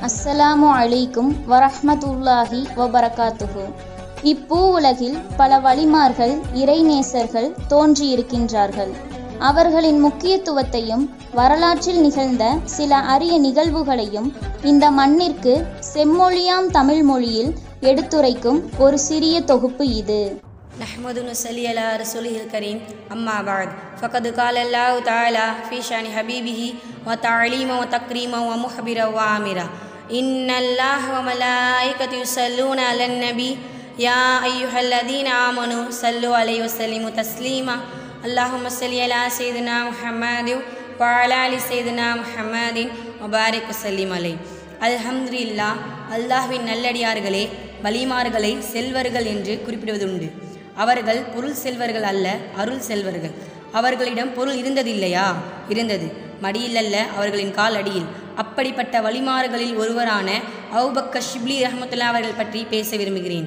அஸ்ஸலாமு அலைக்கும் வரஹ்மத்துல்லாஹி வபரகாத்துஹு இப்பூ உலகில் பல வலிமார்கள் இறைநேசர்கள் தோன்றியிருக்கின்றார்கள் அவர்களின் முக்கியத்துவத்தையும் வரலாற்றில் நிகழ்ந்த சில அரிய நிகழ்வுகளையும் இந்த மண்ணிற்கு செம்மொழியாம் தமிழ் மொழியில் எடுத்துரைக்கும் ஒரு சிறிய தொகுப்பு இது نحمد ونصلي على رسوله الكريم أما بعد فقد قال الله تعالى في شأن حبيبه وتعليما وتكريما ومخبرا وآمرا إن الله وملائكته يصلون على النبي يا أيها الذين آمنوا صلوا عليه وسلموا تسليما اللهم صل على سيدنا محمد وعلى آل سيدنا محمد وبارك وسلم عليه அல்ஹம்துலில்லா அல்லாஹ்வின் நல்லடியார்களே வலிமார்களை செல்வர்கள் என்று குறிப்பிடுவதுண்டு அவர்கள் பொருள் செல்வர்கள் அல்ல அருள் செல்வர்கள் அவர்களிடம் பொருள் இருந்ததில்லையா இருந்தது மடியில் அல்ல அவர்களின் கால் அடியில் அப்படிப்பட்ட வலிமார்களில் ஒருவரான அவுபக்க ஷிப்லி ரஹமத்துல்லா அவர்கள் பற்றி பேச விரும்புகிறேன்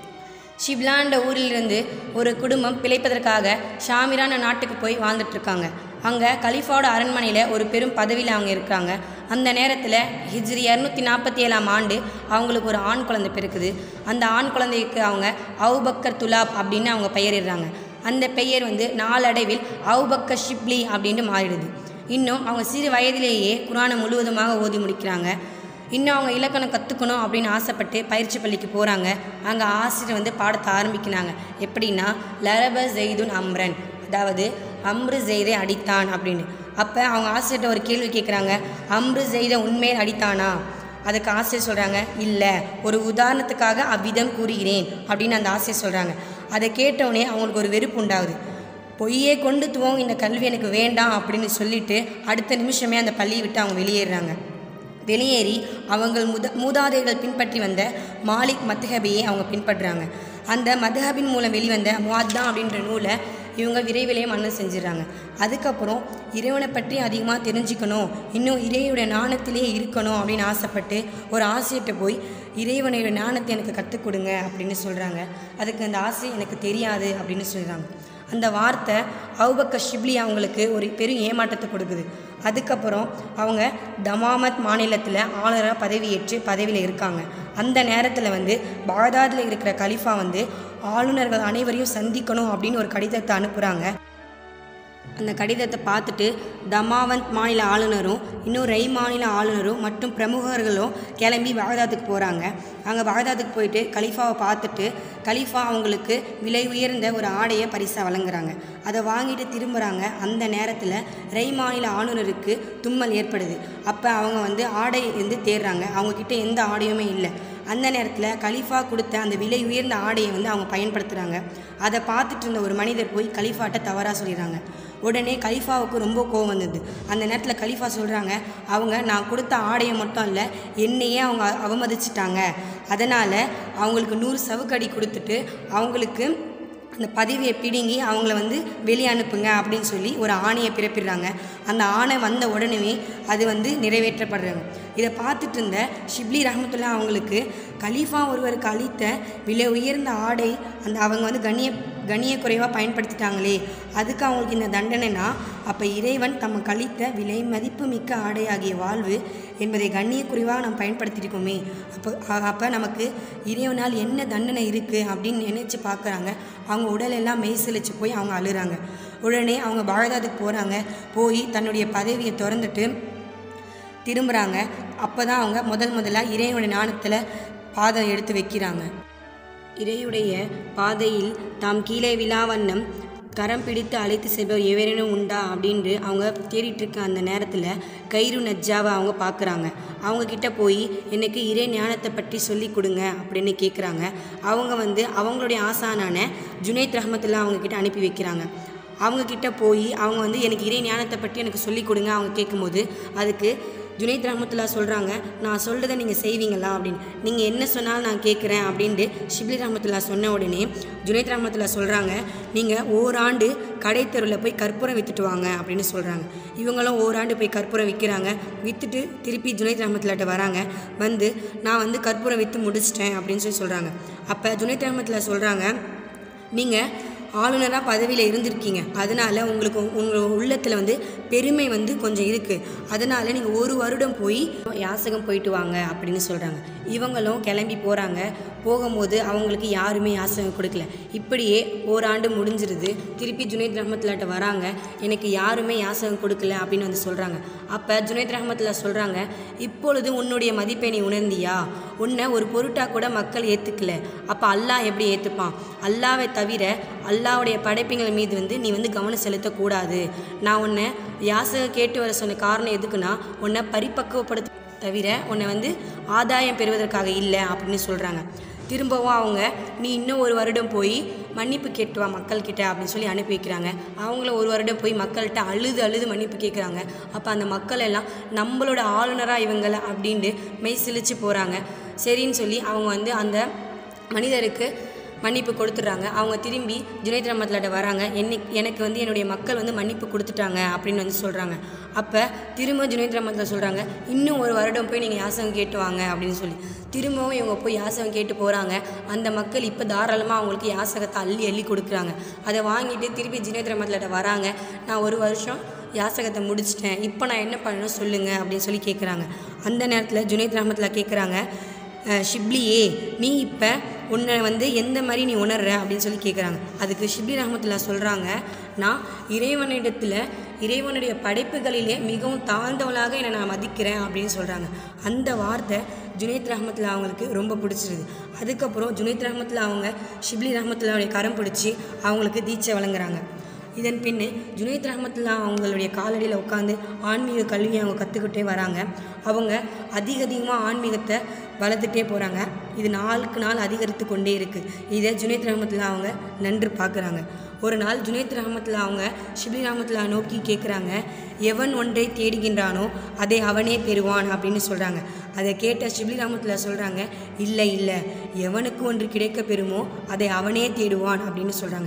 ஷிப்லாண்ட ஊரிலிருந்து ஒரு குடும்பம் பிழைப்பதற்காக ஷாமிரான நாட்டுக்கு போய் வாழ்ந்துட்டு இருக்காங்க அங்கே கலிஃபாவோட அரண்மனையில் ஒரு பெரும் பதவியில் அவங்க இருக்காங்க அந்த நேரத்தில் ஹிஜ்ரி இரநூத்தி நாற்பத்தி ஏழாம் ஆண்டு அவங்களுக்கு ஒரு ஆண் குழந்தை பிறக்குது அந்த ஆண் குழந்தைக்கு அவங்க அவுபக்கர் துலாப் அப்படின்னு அவங்க பெயரிடுறாங்க அந்த பெயர் வந்து நாளடைவில் அவுபக்கர் ஷிப்லி அப்படின்ட்டு மாறிடுது இன்னும் அவங்க சிறு வயதிலேயே குரானை முழுவதுமாக ஓதி முடிக்கிறாங்க இன்னும் அவங்க இலக்கணம் கற்றுக்கணும் அப்படின்னு ஆசைப்பட்டு பயிற்சி பள்ளிக்கு போகிறாங்க அங்கே ஆசிரியர் வந்து பாடத்தை ஆரம்பிக்கிறாங்க எப்படின்னா லரப ஜெய்துன் அம்ரன் அதாவது அம்ரு ஜெய்தை அடித்தான் அப்படின்னு அப்போ அவங்க ஆசிரியர்கிட்ட ஒரு கேள்வி கேட்குறாங்க அம்ரு ஜெய்தை உண்மையை அடித்தானா அதுக்கு ஆசிரியர் சொல்கிறாங்க இல்லை ஒரு உதாரணத்துக்காக அவ்விதம் கூறுகிறேன் அப்படின்னு அந்த ஆசிரியர் சொல்கிறாங்க அதை கேட்டவுடனே அவங்களுக்கு ஒரு வெறுப்பு உண்டாகுது பொய்யே கொண்டு துவங்க இந்த கல்வி எனக்கு வேண்டாம் அப்படின்னு சொல்லிட்டு அடுத்த நிமிஷமே அந்த பள்ளியை விட்டு அவங்க வெளியேறாங்க வெளியேறி அவங்கள் முத மூதாதையர்கள் பின்பற்றி வந்த மாலிக் மத்ஹபியை அவங்க பின்பற்றுறாங்க அந்த மத்ஹபின் மூலம் வெளிவந்த முவாத்தா அப்படின்ற நூலை இவங்க விரைவிலே மன்னன் செஞ்சிடறாங்க அதுக்கப்புறம் இறைவனை பற்றி அதிகமாக தெரிஞ்சுக்கணும் இன்னும் இறைவனுடைய ஞானத்திலே இருக்கணும் அப்படின்னு ஆசைப்பட்டு ஒரு ஆசிரியர்கிட்ட போய் இறைவனுடைய ஞானத்தை எனக்கு கற்றுக் கொடுங்க அப்படின்னு சொல்கிறாங்க அதுக்கு அந்த ஆசை எனக்கு தெரியாது அப்படின்னு சொல்கிறாங்க அந்த வார்த்தை அவுபக்க ஷிப்லி அவங்களுக்கு ஒரு பெரும் ஏமாற்றத்தை கொடுக்குது அதுக்கப்புறம் அவங்க தமாமத் மாநிலத்தில் ஆளுநராக பதவியேற்று பதவியில் இருக்காங்க அந்த நேரத்தில் வந்து பாக்தாதில் இருக்கிற கலிஃபா வந்து ஆளுநர்கள் அனைவரையும் சந்திக்கணும் அப்படின்னு ஒரு கடிதத்தை அனுப்புகிறாங்க அந்த கடிதத்தை பார்த்துட்டு தமாவந்த் மாநில ஆளுநரும் இன்னும் ரை மாநில ஆளுநரும் மற்றும் பிரமுகர்களும் கிளம்பி பாகதாத்துக்கு போகிறாங்க அங்கே பாகதாத்துக்கு போயிட்டு கலிஃபாவை பார்த்துட்டு கலிஃபா அவங்களுக்கு விலை உயர்ந்த ஒரு ஆடையை பரிசாக வழங்குறாங்க அதை வாங்கிட்டு திரும்புகிறாங்க அந்த நேரத்தில் ரை மாநில ஆளுநருக்கு தும்மல் ஏற்படுது அப்போ அவங்க வந்து ஆடை வந்து தேடுறாங்க அவங்கக்கிட்ட எந்த ஆடையுமே இல்லை அந்த நேரத்தில் கலிஃபா கொடுத்த அந்த விலை உயர்ந்த ஆடையை வந்து அவங்க பயன்படுத்துகிறாங்க அதை பார்த்துட்டு இருந்த ஒரு மனிதர் போய் கலிஃபாட்ட தவறாக சொல்லிடுறாங்க உடனே கலிஃபாவுக்கு ரொம்ப கோவம் வந்தது அந்த நேரத்தில் கலிஃபா சொல்கிறாங்க அவங்க நான் கொடுத்த ஆடையை மட்டும் இல்லை என்னையே அவங்க அவமதிச்சிட்டாங்க அதனால் அவங்களுக்கு நூறு சவுக்கடி கொடுத்துட்டு அவங்களுக்கு அந்த பதவியை பிடுங்கி அவங்கள வந்து வெளியே அனுப்புங்க அப்படின்னு சொல்லி ஒரு ஆணையை பிறப்பிடுறாங்க அந்த ஆணை வந்த உடனே அது வந்து நிறைவேற்றப்படுறாங்க இதை பார்த்துட்டு இருந்த ஷிப்லி ரஹமத்துல்லா அவங்களுக்கு கலீஃபா ஒருவருக்கு அளித்த விலை உயர்ந்த ஆடை அந்த அவங்க வந்து கண்ணிய கண்ணிய குறைவாக பயன்படுத்திட்டாங்களே அதுக்கு அவங்களுக்கு இந்த தண்டனைனா அப்போ இறைவன் தமக்கு அளித்த விலை மதிப்பு மிக்க ஆடையாகிய வாழ்வு என்பதை கண்ணிய குறைவாக நாம் பயன்படுத்தியிருக்கோமே அப்போ அப்போ நமக்கு இறைவனால் என்ன தண்டனை இருக்குது அப்படின்னு நினச்சி பார்க்குறாங்க அவங்க உடலெல்லாம் மெய்சிலிச்சு போய் அவங்க அழுறாங்க உடனே அவங்க பாகதாதுக்கு போகிறாங்க போய் தன்னுடைய பதவியை திறந்துட்டு திரும்புகிறாங்க அப்போ தான் அவங்க முதல் முதலாக இறைவனுடைய ஞானத்தில் பாதம் எடுத்து வைக்கிறாங்க இறையுடைய பாதையில் தாம் கீழே விழாவண்ணம் கரம் பிடித்து அழைத்து செல்பவர் எவரேனும் உண்டா அப்படின்ட்டு அவங்க தேடிட்டு இருக்க அந்த நேரத்தில் கயிறு நஜ்ஜாவை அவங்க பார்க்குறாங்க அவங்க கிட்ட போய் எனக்கு இறை ஞானத்தை பற்றி சொல்லி கொடுங்க அப்படின்னு கேட்குறாங்க அவங்க வந்து அவங்களுடைய ஆசானான ஜுனைத் ரஹமத்துல்லா அவங்க கிட்ட அனுப்பி வைக்கிறாங்க அவங்க கிட்ட போய் அவங்க வந்து எனக்கு இறை ஞானத்தை பற்றி எனக்கு சொல்லி கொடுங்க அவங்க கேட்கும்போது அதுக்கு ஜுனைத் ரஹமத்துல்லா சொல்கிறாங்க நான் சொல்கிறத நீங்கள் செய்வீங்களா அப்படின்னு நீங்கள் என்ன சொன்னாலும் நான் கேட்குறேன் அப்படின்ட்டு ஷிப்லி ரஹமத்துல்லா சொன்ன உடனே ஜுனைத் ரஹமத்துல்லா சொல்கிறாங்க நீங்கள் ஓராண்டு கடை தெருவில் போய் கற்பூரம் விற்றுட்டு வாங்க அப்படின்னு சொல்கிறாங்க இவங்களும் ஓராண்டு போய் கற்பூரம் விற்கிறாங்க விற்றுட்டு திருப்பி ஜுனைத் ரஹமத்துல்லாட்ட வராங்க வந்து நான் வந்து கற்பூரம் விற்று முடிச்சிட்டேன் அப்படின்னு சொல்லி சொல்கிறாங்க அப்போ ஜுனைத் ரஹமத்துல்லா சொல்கிறாங்க நீங்கள் ஆளுநராக பதவியில் இருந்திருக்கீங்க அதனால் உங்களுக்கு உங்கள் உள்ளத்தில் வந்து பெருமை வந்து கொஞ்சம் இருக்குது அதனால் நீங்கள் ஒரு வருடம் போய் யாசகம் போயிட்டு வாங்க அப்படின்னு சொல்கிறாங்க இவங்களும் கிளம்பி போகிறாங்க போகும்போது அவங்களுக்கு யாருமே யாசகம் கொடுக்கல இப்படியே ஓராண்டு முடிஞ்சிருது திருப்பி ஜுனைத் ரஹமத்துல்லாட்ட வராங்க எனக்கு யாருமே யாசகம் கொடுக்கல அப்படின்னு வந்து சொல்கிறாங்க அப்போ ஜுனைத் ரஹமத்துல்லா சொல்கிறாங்க இப்பொழுது உன்னுடைய மதிப்பை நீ உணர்ந்தியா உன்னை ஒரு பொருட்டாக கூட மக்கள் ஏற்றுக்கல அப்போ அல்லாஹ் எப்படி ஏற்றுப்பான் அல்லாவை தவிர அல்லாவுடைய படைப்புகள் மீது வந்து நீ வந்து கவனம் செலுத்தக்கூடாது நான் உன்னை யாசகம் கேட்டு வர சொன்ன காரணம் எதுக்குன்னா உன்னை பரிபக்குவப்படுத்த தவிர உன்னை வந்து ஆதாயம் பெறுவதற்காக இல்லை அப்படின்னு சொல்கிறாங்க திரும்பவும் அவங்க நீ இன்னும் ஒரு வருடம் போய் மன்னிப்பு கேட்டு வா மக்கள்கிட்ட அப்படின்னு சொல்லி அனுப்பி வைக்கிறாங்க அவங்களும் ஒரு வருடம் போய் மக்கள்கிட்ட அழுது அழுது மன்னிப்பு கேட்குறாங்க அப்போ அந்த மக்கள் எல்லாம் நம்மளோட ஆளுநராக இவங்கள அப்படின்ட்டு மெய் சிலிச்சு போகிறாங்க சரின்னு சொல்லி அவங்க வந்து அந்த மனிதருக்கு மன்னிப்பு கொடுத்துட்றாங்க அவங்க திரும்பி ஜுனைத் ரஹமத்துலாட்ட வராங்க என்னை எனக்கு வந்து என்னுடைய மக்கள் வந்து மன்னிப்பு கொடுத்துட்டாங்க அப்படின்னு வந்து சொல்கிறாங்க அப்போ திரும்ப ஜுனைத் ரஹமத்துலா சொல்கிறாங்க இன்னும் ஒரு வருடம் போய் நீங்கள் யாசகம் கேட்டு வாங்க அப்படின்னு சொல்லி திரும்பவும் இவங்க போய் யாசகம் கேட்டு போகிறாங்க அந்த மக்கள் இப்போ தாராளமாக அவங்களுக்கு யாசகத்தை அள்ளி அள்ளி கொடுக்குறாங்க அதை வாங்கிட்டு திருப்பி ஜுனைத் ரஹமத்துலாட்ட வராங்க நான் ஒரு வருஷம் யாசகத்தை முடிச்சிட்டேன் இப்போ நான் என்ன பண்ணணும் சொல்லுங்கள் அப்படின்னு சொல்லி கேட்குறாங்க அந்த நேரத்தில் ஜுனைத் ரஹமத்துலா கேட்குறாங்க அஹ் ஷிப்லியே நீ இப்போ உன்னை வந்து எந்த மாதிரி நீ உணர்ற அப்படின்னு சொல்லி கேட்குறாங்க அதுக்கு ஷிப்லி ரஹமத்துல்லா சொல்கிறாங்க நான் இறைவனிடத்தில் இறைவனுடைய படைப்புகளிலே மிகவும் தாழ்ந்தவளாக என்னை நான் மதிக்கிறேன் அப்படின்னு சொல்கிறாங்க அந்த வார்த்தை ஜுனைத் ரஹமத்துல்லா அவங்களுக்கு ரொம்ப பிடிச்சிருது அதுக்கப்புறம் ஜுனைத் ரஹமத்துல்லா அவங்க ஷிப்லி ரஹமத்துல்லாவுடைய கரம் பிடிச்சி அவங்களுக்கு தீட்சை வழங்குறாங்க இதன் பின்னு ஜுனைத் ரஹமத்துல்லா அவங்களுடைய காலடியில் உட்காந்து ஆன்மீக கல்வியை அவங்க கற்றுக்கிட்டே வராங்க அவங்க அதிக அதிகமாக ஆன்மீகத்தை வளர்த்துட்டே போகிறாங்க இது நாளுக்கு நாள் அதிகரித்து கொண்டே இருக்குது இதை ஜுனைத் ரஹமத்துல்லா அவங்க நன்று பார்க்குறாங்க ஒரு நாள் ஜுனைத் ரஹமத்துல்லா அவங்க ஷிப்லி ரஹமத்துல்லா நோக்கி கேட்குறாங்க எவன் ஒன்றை தேடுகின்றானோ அதை அவனே பெறுவான் அப்படின்னு சொல்கிறாங்க அதை கேட்ட ஷிப்லி ரஹமத்துல்லா சொல்கிறாங்க இல்லை இல்லை எவனுக்கு ஒன்று கிடைக்க பெறுமோ அதை அவனே தேடுவான் அப்படின்னு சொல்கிறாங்க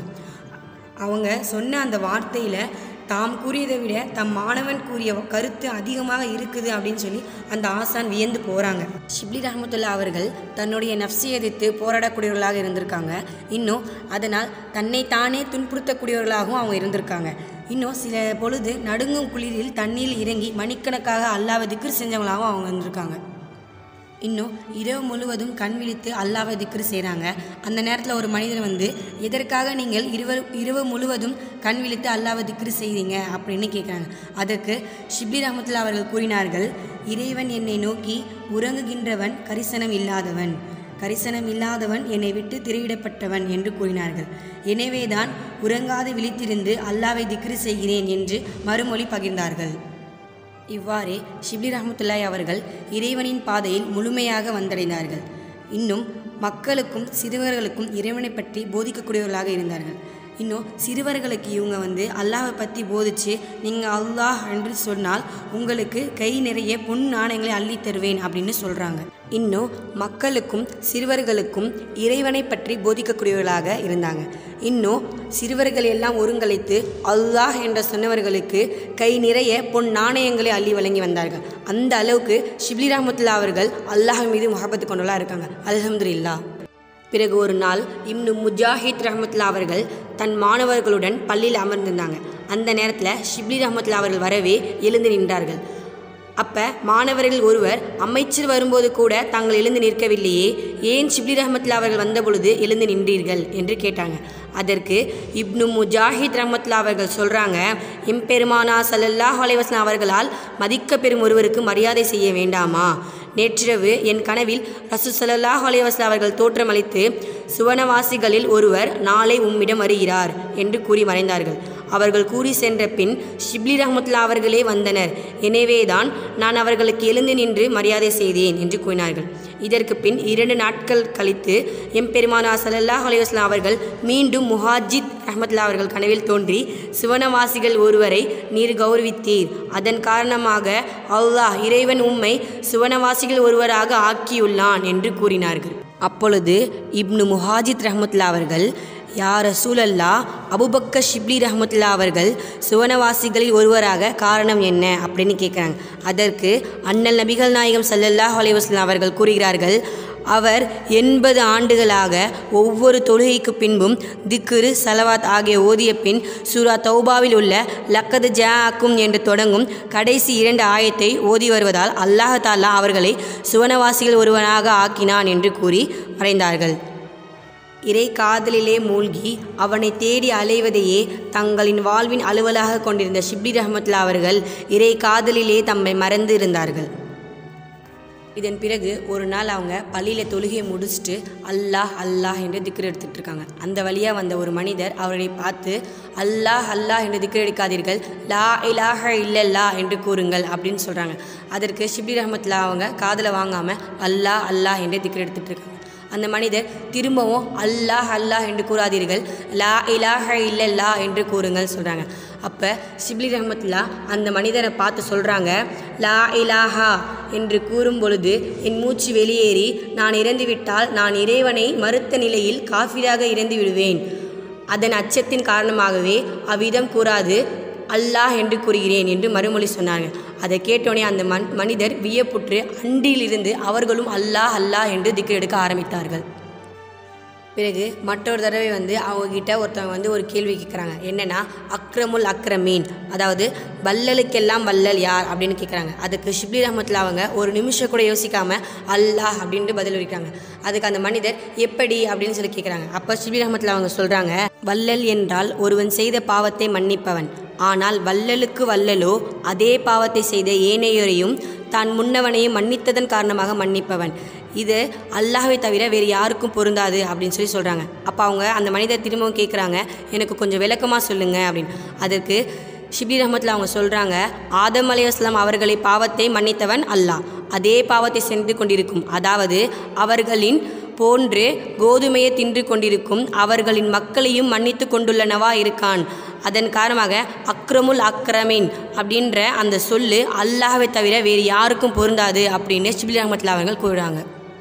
அவங்க சொன்ன அந்த வார்த்தையில் தாம் கூறியதை விட தம் மாணவன் கூறிய கருத்து அதிகமாக இருக்குது அப்படின்னு சொல்லி அந்த ஆசான் வியந்து போகிறாங்க ஷிப்லி ரஹமத்துல்லா அவர்கள் தன்னுடைய நஃப்ஸை எதிர்த்து போராடக்கூடியவர்களாக இருந்திருக்காங்க இன்னும் அதனால் தன்னை தானே துன்புறுத்தக்கூடியவர்களாகவும் அவங்க இருந்திருக்காங்க இன்னும் சில பொழுது நடுங்கும் குளிரில் தண்ணீரில் இறங்கி மணிக்கணக்காக அல்லாவை திக்ர் செஞ்சவங்களாகவும் அவங்க இருந்திருக்காங்க இன்னும் இரவு முழுவதும் கண் விழித்து அல்லாவை திக்ரு செய்கிறாங்க அந்த நேரத்தில் ஒரு மனிதர் வந்து எதற்காக நீங்கள் இருவர் இரவு முழுவதும் கண் விழித்து அல்லாவை திக்ரு செய்கிறீங்க அப்படின்னு கேட்குறாங்க அதற்கு ஷிப்லி ரஹமத்துல்லா அவர்கள் கூறினார்கள் இறைவன் என்னை நோக்கி உறங்குகின்றவன் கரிசனம் இல்லாதவன் கரிசனம் இல்லாதவன் என்னை விட்டு திரையிடப்பட்டவன் என்று கூறினார்கள் எனவேதான் உறங்காது விழித்திருந்து அல்லாவை திக்ரு செய்கிறேன் என்று மறுமொழி பகிர்ந்தார்கள் இவ்வாறே ஷிப்லி ரஹமத்துல்லாய் அவர்கள் இறைவனின் பாதையில் முழுமையாக வந்தடைந்தார்கள் இன்னும் மக்களுக்கும் சிறுவர்களுக்கும் இறைவனை பற்றி போதிக்கக்கூடியவர்களாக இருந்தார்கள் இன்னும் சிறுவர்களுக்கு இவங்க வந்து அல்லாஹை பற்றி போதிச்சு நீங்கள் அல்லாஹ் என்று சொன்னால் உங்களுக்கு கை நிறைய பொன் நாணயங்களை அள்ளி தருவேன் அப்படின்னு சொல்கிறாங்க இன்னும் மக்களுக்கும் சிறுவர்களுக்கும் இறைவனை பற்றி போதிக்கக்கூடியவர்களாக இருந்தாங்க இன்னும் சிறுவர்கள் எல்லாம் ஒருங்கிணைத்து அல்லாஹ் என்ற சொன்னவர்களுக்கு கை நிறைய பொன் நாணயங்களை அள்ளி வழங்கி வந்தார்கள் அந்த அளவுக்கு ஷிப்லி ரஹமத்துல்லா அவர்கள் அல்லாஹ் மீது முகப்பத்து கொண்டவர்களாக இருக்காங்க அல்ஹம்துலில்லாஹ் பிறகு ஒரு நாள் இம்னு முஜாஹித் ரஹமத்துல்லா அவர்கள் தன் மாணவர்களுடன் பள்ளியில் அமர்ந்திருந்தாங்க அந்த நேரத்தில் ஷிப்லி ரஹமத்துல்லா அவர்கள் வரவே எழுந்து நின்றார்கள் அப்போ மாணவர்கள் ஒருவர் அமைச்சர் வரும்போது கூட தாங்கள் எழுந்து நிற்கவில்லையே ஏன் ஷிப்லி ரஹமத்துல்லா அவர்கள் வந்தபொழுது எழுந்து நின்றீர்கள் என்று கேட்டாங்க அதற்கு இப்னு முஜாஹித் ரஹமத்துல்லா அவர்கள் சொல்கிறாங்க எம்பெருமானா சல்லல்லாஹ் அலைவாஸ்லாம் அவர்களால் மதிக்க பெறும் ஒருவருக்கு மரியாதை செய்ய வேண்டாமா நேற்றிரவு என் கனவில் ரசூ சல்லாஹ் அலைவாஸ்லாம் அவர்கள் தோற்றமளித்து சுவனவாசிகளில் ஒருவர் நாளை உம்மிடம் வருகிறார் என்று கூறி மறைந்தார்கள் அவர்கள் கூறி சென்ற பின் ஷிப்லி ரஹமத்துல்லா அவர்களே வந்தனர் எனவேதான் நான் அவர்களுக்கு எழுந்து நின்று மரியாதை செய்தேன் என்று கூறினார்கள் இதற்கு பின் இரண்டு நாட்கள் கழித்து எம்பெருமானா சல்லல்லாஹ் அலைவாஸ்லாம் அவர்கள் மீண்டும் முஹாஜித் ரஹமத்துல்லா அவர்கள் கனவில் தோன்றி சுவனவாசிகள் ஒருவரை நீர் கௌரவித்தீர் அதன் காரணமாக அல்லாஹ் இறைவன் உம்மை சுவனவாசிகள் ஒருவராக ஆக்கியுள்ளான் என்று கூறினார்கள் அப்பொழுது இப்னு முஹாஜித் ரஹமத்துல்லா அவர்கள் யார் ரசூலல்லா அபுபக்க ஷிப்லி ரஹமத்துல்லா அவர்கள் சுவனவாசிகளில் ஒருவராக காரணம் என்ன அப்படின்னு கேட்குறாங்க அதற்கு அண்ணல் நபிகள் நாயகம் சல்லல்லாஹ் அலைவாஸ்லாம் அவர்கள் கூறுகிறார்கள் அவர் எண்பது ஆண்டுகளாக ஒவ்வொரு தொழுகைக்கு பின்பும் திக்ரு சலவாத் ஆகிய ஓதிய பின் சூரா தௌபாவில் உள்ள லக்கது ஜாக்கும் என்று தொடங்கும் கடைசி இரண்டு ஆயத்தை ஓதி வருவதால் அல்லாஹ் தாலா அவர்களை சுவனவாசிகள் ஒருவனாக ஆக்கினான் என்று கூறி மறைந்தார்கள் இறை காதலிலே மூழ்கி அவனை தேடி அலைவதையே தங்களின் வாழ்வின் அலுவலாக கொண்டிருந்த ஷிப்லி ரஹமத்துல்லா அவர்கள் இறை காதலிலே தம்மை மறந்து இருந்தார்கள் இதன் பிறகு ஒரு நாள் அவங்க பள்ளியில் தொழுகையை முடிச்சுட்டு அல்லாஹ் அல்லாஹ் என்று திக்ர் எடுத்துட்டு இருக்காங்க அந்த வழியாக வந்த ஒரு மனிதர் அவரை பார்த்து அல்லாஹ் அல்லாஹ் என்று திக்ர் எடுக்காதீர்கள் லா இலாஹ இல்லல்லா என்று கூறுங்கள் அப்படின்னு சொல்கிறாங்க அதற்கு ஷிப்லி ரஹமத்துல்லா அவங்க காதில் வாங்காமல் அல்லாஹ் அல்லாஹ் என்று திக்ர் எடுத்துட்டு இருக்காங்க அந்த மனிதர் திரும்பவும் அல்லாஹ் அல்லாஹ் என்று கூறாதீர்கள் லா இலாஹ இல்லல்லா என்று கூறுங்கள் சொல்கிறாங்க அப்போ ஷிப்லி ரஹமத்துல்லா அந்த மனிதரை பார்த்து சொல்கிறாங்க லா இலாஹா என்று கூறும் பொழுது என் மூச்சு வெளியேறி நான் இறந்துவிட்டால் நான் இறைவனை மறுத்த நிலையில் காஃபிராக இறந்து விடுவேன் அதன் அச்சத்தின் காரணமாகவே அவ்விதம் கூறாது அல்லாஹ் என்று கூறுகிறேன் என்று மறுமொழி சொன்னாங்க அதை கேட்டோடனே அந்த மன் மனிதர் வியப்புற்று அன்றிலிருந்து அவர்களும் அல்லாஹ் அல்லாஹ் என்று திக்கு எடுக்க ஆரம்பித்தார்கள் பிறகு மற்றொரு தடவை வந்து அவங்கக்கிட்ட ஒருத்தவங்க வந்து ஒரு கேள்வி கேட்குறாங்க என்னென்னா அக்ரமுல் அக்ரமீன் அதாவது வல்லலுக்கெல்லாம் வல்லல் யார் அப்படின்னு கேட்குறாங்க அதுக்கு ஷிப்லி ரஹமத்தில் அவங்க ஒரு நிமிஷம் கூட யோசிக்காமல் அல்லாஹ் அப்படின்ட்டு பதில் அளிக்கிறாங்க அதுக்கு அந்த மனிதர் எப்படி அப்படின்னு சொல்லி கேட்குறாங்க அப்போ ஷிப்லி ரஹமத்தில் அவங்க சொல்கிறாங்க வல்லல் என்றால் ஒருவன் செய்த பாவத்தை மன்னிப்பவன் ஆனால் வல்லலுக்கு வல்லலோ அதே பாவத்தை செய்த ஏனையோரையும் தான் முன்னவனையும் மன்னித்ததன் காரணமாக மன்னிப்பவன் இது அல்லாஹ்வை தவிர வேறு யாருக்கும் பொருந்தாது அப்படின்னு சொல்லி சொல்கிறாங்க அப்போ அவங்க அந்த மனிதர் திரும்பவும் கேட்குறாங்க எனக்கு கொஞ்சம் விளக்கமாக சொல்லுங்க அப்படின்னு அதற்கு ஷிப்லி ரஹமத்தில் அவங்க சொல்கிறாங்க ஆதம் அலையாஸ்லாம் அவர்களை பாவத்தை மன்னித்தவன் அல்லாஹ் அதே பாவத்தை சென்று கொண்டிருக்கும் அதாவது அவர்களின் போன்று கோதுமையை தின்று கொண்டிருக்கும் அவர்களின் மக்களையும் மன்னித்து கொண்டுள்ளனவா இருக்கான் அதன் காரணமாக அக்ரமுல் அக்ரமீன் அப்படின்ற அந்த சொல்லு அல்லாஹ்வை தவிர வேறு யாருக்கும் பொருந்தாது அப்படின்னு ஷிப்லி ரஹமத்துல்லா அவர்கள் கூறுறாங்க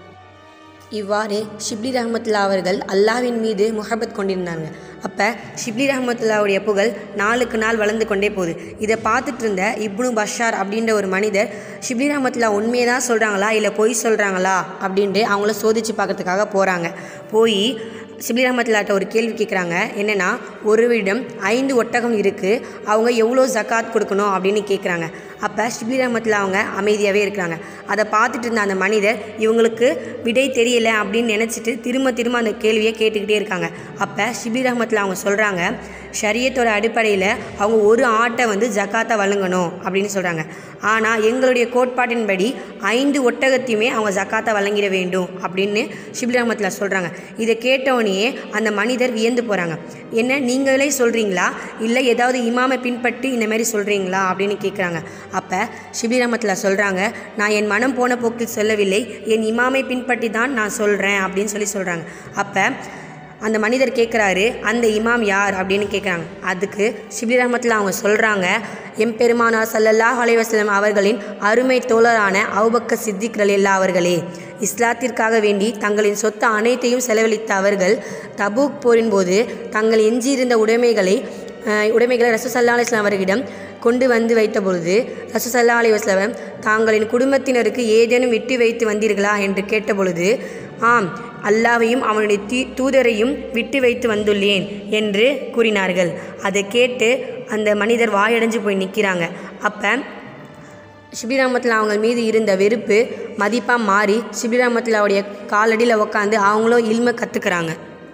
இவ்வாறு ஷிப்லி ரஹமத்துல்லா அவர்கள் அல்லாஹ்வின் மீது முஹபத் கொண்டிருந்தாங்க அப்போ ஷிப்லி ரஹமத்துல்லாவுடைய புகழ் நாளுக்கு நாள் வளர்ந்து கொண்டே போகுது இதை பார்த்துட்டு இருந்த இப்னு பஷார் அப்படின்ற ஒரு மனிதர் ஷிப்லி ரஹமத்துல்லா உண்மையை தான் சொல்கிறாங்களா இல்லை பொய் சொல்கிறாங்களா அப்படின்ட்டு அவங்கள சோதித்து பார்க்கறதுக்காக போகிறாங்க போய் சிபிலி ரஹமத்துல்லாட்ட ஒரு கேள்வி கேட்குறாங்க என்னென்னா ஒருவரிடம் ஐந்து ஒட்டகம் இருக்குது அவங்க எவ்வளோ ஜக்காத் கொடுக்கணும் அப்படின்னு கேட்குறாங்க அப்போ ஷிபிலி ரஹமத்துல்லா அவங்க அமைதியாகவே இருக்கிறாங்க அதை பார்த்துட்டு இருந்த அந்த மனிதர் இவங்களுக்கு விடை தெரியல அப்படின்னு நினச்சிட்டு திரும்ப திரும்ப அந்த கேள்வியை கேட்டுக்கிட்டே இருக்காங்க அப்போ ஷிபிலி ரஹமத்துல்லா அவங்க சொல்கிறாங்க ஷரியத்தோட அடிப்படையில் அவங்க ஒரு ஆட்டை வந்து ஜக்காத்தை வழங்கணும் அப்படின்னு சொல்கிறாங்க ஆனால் எங்களுடைய கோட்பாட்டின்படி ஐந்து ஒட்டகத்தையுமே அவங்க ஜக்காத்தை வழங்கிட வேண்டும் அப்படின்னு ஷிபிலி ரஹமத்துல்லா சொல்கிறாங்க இதை கேட்டவுடனே அந்த மனிதர் வியந்து போகிறாங்க என்ன நீங்களே சொல்கிறீங்களா இல்லை ஏதாவது இமாமை பின்பற்றி இந்த மாதிரி சொல்கிறீங்களா அப்படின்னு கேட்குறாங்க அப்போ ஷிபிலி ரஹமத்துல்லா சொல்கிறாங்க நான் என் மனம் போன போக்கில் சொல்லவில்லை என் இமாமை பின்பற்றி தான் நான் சொல்கிறேன் அப்படின்னு சொல்லி சொல்கிறாங்க அப்போ அந்த மனிதர் கேட்குறாரு அந்த இமாம் யார் அப்படின்னு கேட்குறாங்க அதுக்கு ஷிபிலி ரஹமத்துல்லா அவங்க சொல்கிறாங்க எம்பெருமானா சல்லல்லாஹ் அலைவாஸ்லம் அவர்களின் அருமை தோழரான அவுபக்க சித்திக் ரலில்லா அவர்களே இஸ்லாத்திற்காக வேண்டி தங்களின் சொத்து அனைத்தையும் செலவழித்த அவர்கள் தபூக் போரின் போது தங்கள் எஞ்சியிருந்த உடைமைகளை அஹ், உடைமைகளை ரசூ சல்லா அலிஸ்லாம் அவர்களிடம் கொண்டு வந்து வைத்த பொழுது ரசூ சல்லா அலி வஸ்லம் தாங்களின் குடும்பத்தினருக்கு ஏதேனும் விட்டு வைத்து வந்தீர்களா என்று கேட்டபொழுது ஆம் அல்லாவையும் அவனுடைய தீ தூதரையும் விட்டு வைத்து வந்துள்ளேன் என்று கூறினார்கள் அதை கேட்டு அந்த மனிதர் வாயடைஞ்சு போய் நிற்கிறாங்க அப்போ சிபிராமத்தில் அவங்க மீது இருந்த வெறுப்பு மதிப்பாக மாறி சிபிராமத்திலாவுடைய காலடியில் உக்காந்து அவங்களும் இல்மை கற்றுக்கிறாங்க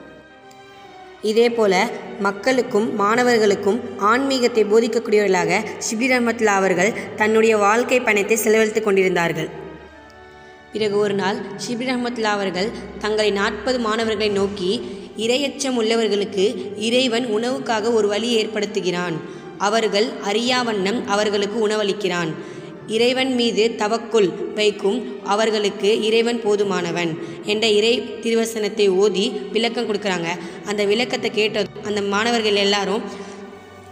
இதே போல மக்களுக்கும் மாணவர்களுக்கும் ஆன்மீகத்தை போதிக்கக்கூடியவர்களாக ஷிபிர் அஹமத்துல்லா அவர்கள் தன்னுடைய வாழ்க்கை பயணத்தை செலவழித்து கொண்டிருந்தார்கள் பிறகு ஒரு நாள் ஷிபிர் அஹமத்துல்லா அவர்கள் தங்களை நாற்பது மாணவர்களை நோக்கி இரையச்சம் உள்ளவர்களுக்கு இறைவன் உணவுக்காக ஒரு வழி ஏற்படுத்துகிறான் அவர்கள் அறியாவண்ணம் அவர்களுக்கு உணவளிக்கிறான் இறைவன் மீது தவக்குல் வைக்கும் அவர்களுக்கு இறைவன் போதுமானவன் என்ற இறை திருவசனத்தை ஓதி விளக்கம் கொடுக்குறாங்க அந்த விளக்கத்தை கேட்ட அந்த மாணவர்கள் எல்லாரும்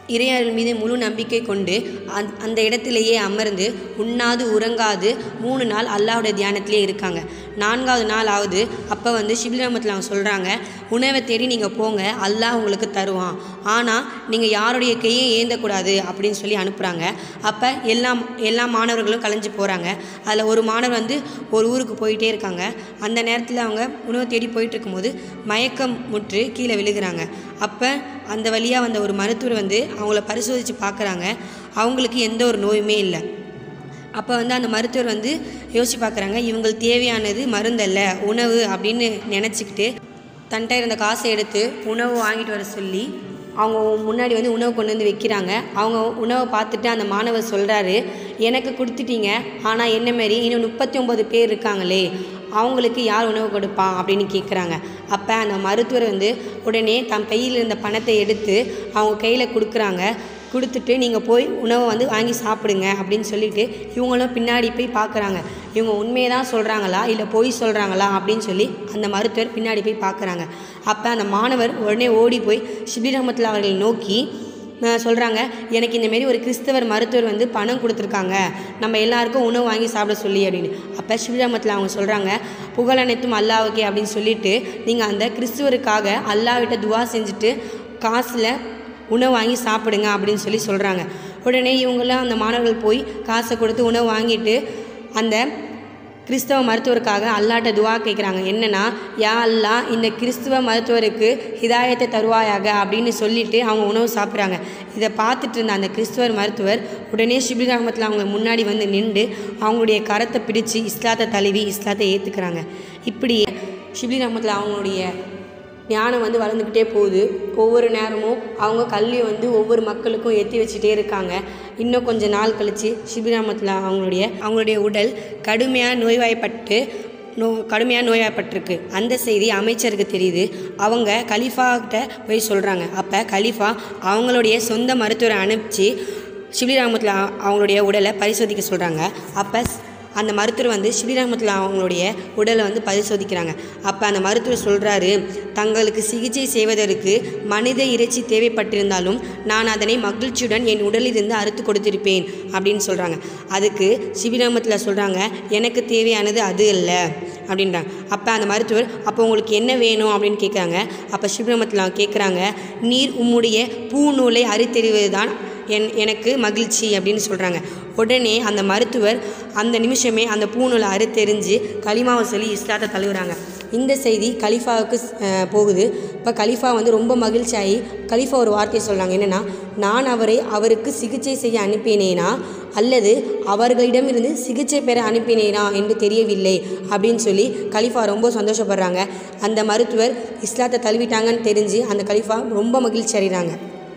இறையர்கள் மீது முழு நம்பிக்கை கொண்டு அந் அந்த இடத்திலேயே அமர்ந்து உண்ணாது உறங்காது மூணு நாள் அல்லாஹ்வுடைய தியானத்திலே இருக்காங்க நான்காவது நாள் ஆகுது அப்போ வந்து ஷிபில் ரஹமத்தில் அவங்க சொல்கிறாங்க உணவை தேடி நீங்கள் போங்க அல்லாஹ் உங்களுக்கு தருவான் ஆனால் நீங்கள் யாருடைய கையை ஏந்தக்கூடாது அப்படின்னு சொல்லி அனுப்புகிறாங்க அப்போ எல்லா எல்லா மாணவர்களும் கலைஞ்சு போகிறாங்க அதில் ஒரு மாணவர் வந்து ஒரு ஊருக்கு போயிட்டே இருக்காங்க அந்த நேரத்தில் அவங்க உணவு தேடி போயிட்டு இருக்கும்போது மயக்கம் முற்று கீழே விழுகிறாங்க அப்போ அந்த வழியாக வந்த ஒரு மருத்துவர் வந்து அவங்கள பரிசோதித்து பார்க்குறாங்க அவங்களுக்கு எந்த ஒரு நோயுமே இல்லை அப்போ வந்து அந்த மருத்துவர் வந்து யோசிச்சு பார்க்குறாங்க இவங்களுக்கு தேவையானது மருந்தல்ல உணவு அப்படின்னு நினச்சிக்கிட்டு தன்கிட்ட இருந்த காசை எடுத்து உணவு வாங்கிட்டு வர சொல்லி அவங்க முன்னாடி வந்து உணவு கொண்டு வந்து வைக்கிறாங்க அவங்க உணவை பார்த்துட்டு அந்த மாணவர் சொல்கிறாரு எனக்கு கொடுத்துட்டீங்க ஆனால் என்ன மாரி இன்னும் முப்பத்தி ஒம்பது பேர் இருக்காங்களே அவங்களுக்கு யார் உணவு கொடுப்பான் அப்படின்னு கேட்குறாங்க அப்போ அந்த மருத்துவர் வந்து உடனே தன் பையில் இருந்த பணத்தை எடுத்து அவங்க கையில் கொடுக்குறாங்க கொடுத்துட்டு நீங்கள் போய் உணவை வந்து வாங்கி சாப்பிடுங்க அப்படின்னு சொல்லிட்டு இவங்களும் பின்னாடி போய் பார்க்குறாங்க இவங்க உண்மையை தான் சொல்கிறாங்களா இல்லை பொய் சொல்கிறாங்களா அப்படின்னு சொல்லி அந்த மருத்துவர் பின்னாடி போய் பார்க்குறாங்க அப்போ அந்த மாணவர் உடனே ஓடி போய் ஷிபிர் ரஹமத்துல்லா அவர்களை நோக்கி சொல்கிறாங்க எனக்கு இந்தமாரி ஒரு கிறிஸ்தவர் மருத்துவர் வந்து பணம் கொடுத்துருக்காங்க நம்ம எல்லாருக்கும் உணவு வாங்கி சாப்பிட சொல்லி அப்படின்னு அப்போ ஷிபிர் ரஹமத்தில் அவங்க சொல்கிறாங்க புகழ் அனைத்தும் அல்லாவுக்கே அப்படின்னு சொல்லிட்டு நீங்கள் அந்த கிறிஸ்துவருக்காக அல்லாவிட்ட துவா செஞ்சுட்டு காசில் உணவு வாங்கி சாப்பிடுங்க அப்படின்னு சொல்லி சொல்கிறாங்க உடனே இவங்களாம் அந்த மாணவர்கள் போய் காசை கொடுத்து உணவு வாங்கிட்டு அந்த கிறிஸ்தவ மருத்துவருக்காக அல்லாட்ட துவா கேட்குறாங்க என்னென்னா யா அல்லா இந்த கிறிஸ்துவ மருத்துவருக்கு ஹிதாயத்தை தருவாயாக அப்படின்னு சொல்லிட்டு அவங்க உணவு சாப்பிட்றாங்க இதை பார்த்துட்டு இருந்த அந்த கிறிஸ்துவர் மருத்துவர் உடனே ஷிபிர் அகமத்தில் அவங்க முன்னாடி வந்து நின்று அவங்களுடைய கரத்தை பிடிச்சு இஸ்லாத்தை தழுவி இஸ்லாத்தை ஏற்றுக்கிறாங்க இப்படி ஷிபிர் அகமத்தில் அவங்களுடைய ஞானம் வந்து வளர்ந்துக்கிட்டே போகுது ஒவ்வொரு நேரமும் அவங்க கல்வியை வந்து ஒவ்வொரு மக்களுக்கும் ஏற்றி வச்சுட்டே இருக்காங்க இன்னும் கொஞ்ச நாள் கழித்து சிபிராமத்தில் அவங்களுடைய அவங்களுடைய உடல் கடுமையாக நோய்வாய்ப்பட்டு நோ கடுமையாக நோய்வாய்ப்பட்டிருக்கு அந்த செய்தி அமைச்சருக்கு தெரியுது அவங்க கலீஃபாக்கிட்ட போய் சொல்கிறாங்க அப்போ கலீஃபா அவங்களுடைய சொந்த மருத்துவரை அனுப்பிச்சு சிபிராமத்தில் அவங்களுடைய உடலை பரிசோதிக்க சொல்கிறாங்க அப்போ அந்த மருத்துவர் வந்து ஸ்ரீராமத்தில் அவங்களுடைய உடலை வந்து பரிசோதிக்கிறாங்க அப்போ அந்த மருத்துவர் சொல்கிறாரு தங்களுக்கு சிகிச்சை செய்வதற்கு மனித இறைச்சி தேவைப்பட்டிருந்தாலும் நான் அதனை மகிழ்ச்சியுடன் என் உடலிலிருந்து அறுத்து கொடுத்திருப்பேன் அப்படின்னு சொல்கிறாங்க அதுக்கு சிபிராமத்தில் சொல்கிறாங்க எனக்கு தேவையானது அது இல்லை அப்படின்றாங்க அப்போ அந்த மருத்துவர் அப்போ உங்களுக்கு என்ன வேணும் அப்படின்னு கேட்குறாங்க அப்போ சிபிராமத்தில் கேட்குறாங்க நீர் உம்முடைய பூநூலை அறுத்தெறிவது தான் என் எனக்கு மகிழ்ச்சி அப்படின்னு சொல்கிறாங்க உடனே அந்த மருத்துவர் அந்த நிமிஷமே அந்த பூநூலை அறுத்தெறிஞ்சு களிமாவை சொல்லி இஸ்லாத்தை தழுவுறாங்க இந்த செய்தி கலிஃபாவுக்கு அஹ், போகுது இப்போ கலிஃபா வந்து ரொம்ப மகிழ்ச்சியாகி கலிஃபா ஒரு வார்த்தையை சொல்கிறாங்க என்னென்னா நான் அவரை அவருக்கு சிகிச்சை செய்ய அனுப்பினேனா அல்லது அவர்களிடமிருந்து சிகிச்சை பெற அனுப்பினேனா என்று தெரியவில்லை அப்படின்னு சொல்லி கலிஃபா ரொம்ப சந்தோஷப்படுறாங்க அந்த மருத்துவர் இஸ்லாத்தை தழுவிட்டாங்கன்னு தெரிஞ்சு அந்த கலிஃபா ரொம்ப மகிழ்ச்சி அடைகிறாங்க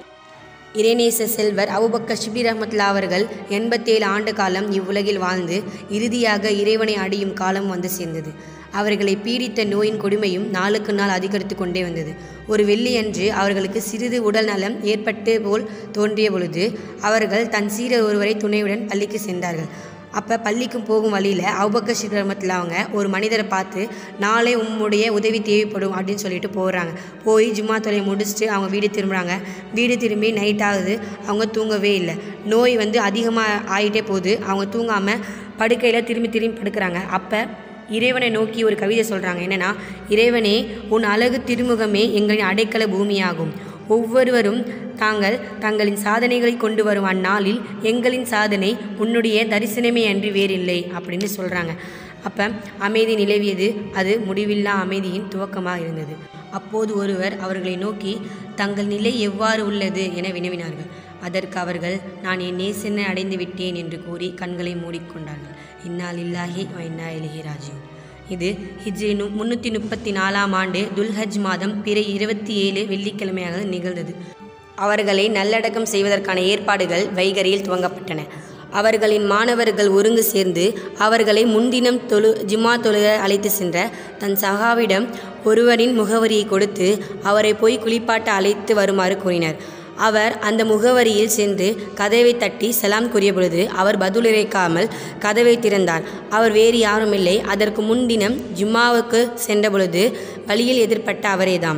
இறைநேச செல்வர் அபுபக்கர் ஷிப்லி ரஹமத்துல்லா அவர்கள் எண்பத்தேழு ஆண்டு காலம் இவ்வுலகில் வாழ்ந்து இறுதியாக இறைவனை அடையும் காலம் வந்து சேர்ந்தது அவர்களை பீடித்த நோயின் கொடுமையும் நாளுக்கு நாள் அதிகரித்து கொண்டே வந்தது ஒரு வெள்ளியன்று அவர்களுக்கு சிறிது உடல் நலம் ஏற்பட்டு போல் தோன்றிய பொழுது அவர்கள் தன் சீரர் ஒருவரை துணையுடன் பள்ளிக்கு சென்றார்கள் அப்போ பள்ளிக்கும் போகும் வழியில் அவுபக்க ஸ்ரீரமத்தில் அவங்க ஒரு மனிதரை பார்த்து நாளை உம்முடைய உதவி தேவைப்படும் அப்படின்னு சொல்லிட்டு போகிறாங்க போய் ஜும்மா தொலையை முடிச்சுட்டு அவங்க வீடு திரும்புகிறாங்க வீடு திரும்பி நைட் ஆகுது அவங்க தூங்கவே இல்லை நோய் வந்து அதிகமாக ஆகிட்டே போகுது அவங்க தூங்காமல் படுக்கையில் திரும்பி திரும்பி படுக்கிறாங்க அப்போ இறைவனை நோக்கி ஒரு கவிதை சொல்கிறாங்க என்னென்னா இறைவனே உன் அழகு திருமுகமே எங்களின் அடைக்கல பூமியாகும் ஒவ்வொருவரும் தாங்கள் தங்களின் சாதனைகளை கொண்டு வரும் அந்நாளில் எங்களின் சாதனை உன்னுடைய தரிசனமே அன்றி வேறில்லை அப்படின்னு சொல்கிறாங்க அப்போ அமைதி நிலவியது அது முடிவில்லா அமைதியின் துவக்கமாக இருந்தது அப்போது ஒருவர் அவர்களை நோக்கி தங்கள் நிலை எவ்வாறு உள்ளது என வினவினார்கள் அதற்கு அவர்கள் நான் என் நேசனை அடைந்து விட்டேன் என்று கூறி கண்களை மூடிக்கொண்டார்கள் இன்னா லில்லாஹி வ இன்னா இலைஹி ராஜியூன் இது ஹிஜ்ரி நு முன்னூற்றி முப்பத்தி நாலாம் ஆண்டு துல்ஹஜ் மாதம் பிற இருபத்தி ஏழு வெள்ளிக்கிழமையாக நிகழ்ந்தது அவர்களை நல்லடக்கம் செய்வதற்கான ஏற்பாடுகள் வைகரியில் துவங்கப்பட்டன அவர்களின் மாணவர்கள் ஒருங்கு சேர்ந்து அவர்களை முன்தினம் தொழு ஜும்மா தொழுக அழைத்து சென்ற தன் சகாவிடம் ஒருவரின் முகவரியை கொடுத்து அவரை போய் குளிப்பாட்ட அழைத்து வருமாறு கூறினர் அவர் அந்த முகவரியில் சென்று கதவை தட்டி சலாம் கூறிய பொழுது அவர் பதிலுரைக்காமல் கதவை திறந்தார் அவர் வேறு யாரும் இல்லை அதற்கு முன்தினம் ஜும்மாவுக்கு சென்ற பொழுது வழியில் எதிர்ப்பட்ட அவரேதாம்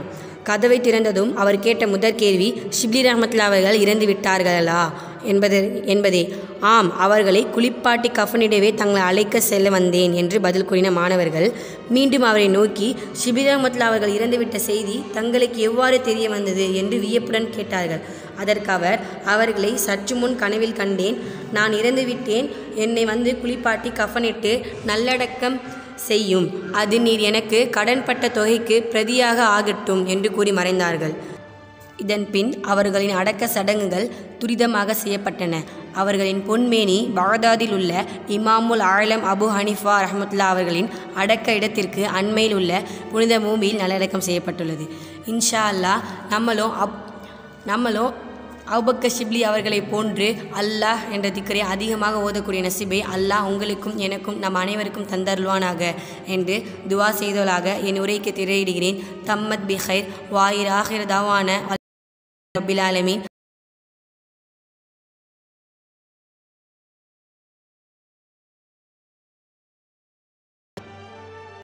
கதவை திறந்ததும் அவர் கேட்ட முதற் கேள்வி ஷிப்லி ரஹமத்துல்லா அவர்கள் இறந்து விட்டார்களா என்பது என்பதே ஆம் அவர்களை குளிப்பாட்டி கஃனிடவே தங்களை அழைக்க செல்ல வந்தேன் என்று பதில் கூறின மாணவர்கள் மீண்டும் அவரை நோக்கி ஷிப்லி ரஹமத்துல்லா அவர்கள் இறந்துவிட்ட செய்தி தங்களுக்கு எவ்வாறு தெரிய வந்தது என்று வியப்புடன் கேட்டார்கள் அதற்கு அவர் அவர்களை சற்று முன் கனவில் கண்டேன் நான் இறந்துவிட்டேன் என்னை வந்து குளிப்பாட்டி கஃனிட்டு நல்லடக்கம் செய்யும் அது நீர் எனக்கு கடன்பட்ட தொகைக்கு பிரதியாக ஆகட்டும் என்று கூறி மறைந்தார்கள் இதன் பின் அவர்களின் அடக்க சடங்குகள் துரிதமாக செய்யப்பட்டன அவர்களின் பொன்மேனி பாக்தாதில் உள்ள இமாமுல் ஆலம் அபு ஹனிஃபா ரஹமத்துல்லா அவர்களின் அடக்க இடத்திற்கு அண்மையில் உள்ள புனித பூமியில் நல்லடக்கம் செய்யப்பட்டுள்ளது இன்ஷா அல்லாஹ் நம்மளும் அப் நம்மளும் அவுபக்க ஷிப்லி அவர்களை போன்று அல்லாஹ் என்ற திக்கரை அதிகமாக ஓதக்கூடிய நசிபை அல்லாஹ் உங்களுக்கும் எனக்கும் நம் அனைவருக்கும் தந்தருள்வானாக என்று துவா செய்தவளாக என் உரைக்கு திரையிடுகிறேன் தம்மத் பிஹைர் வாயிர் ஆஹிர் தாவான ரபில் ஆலமீன்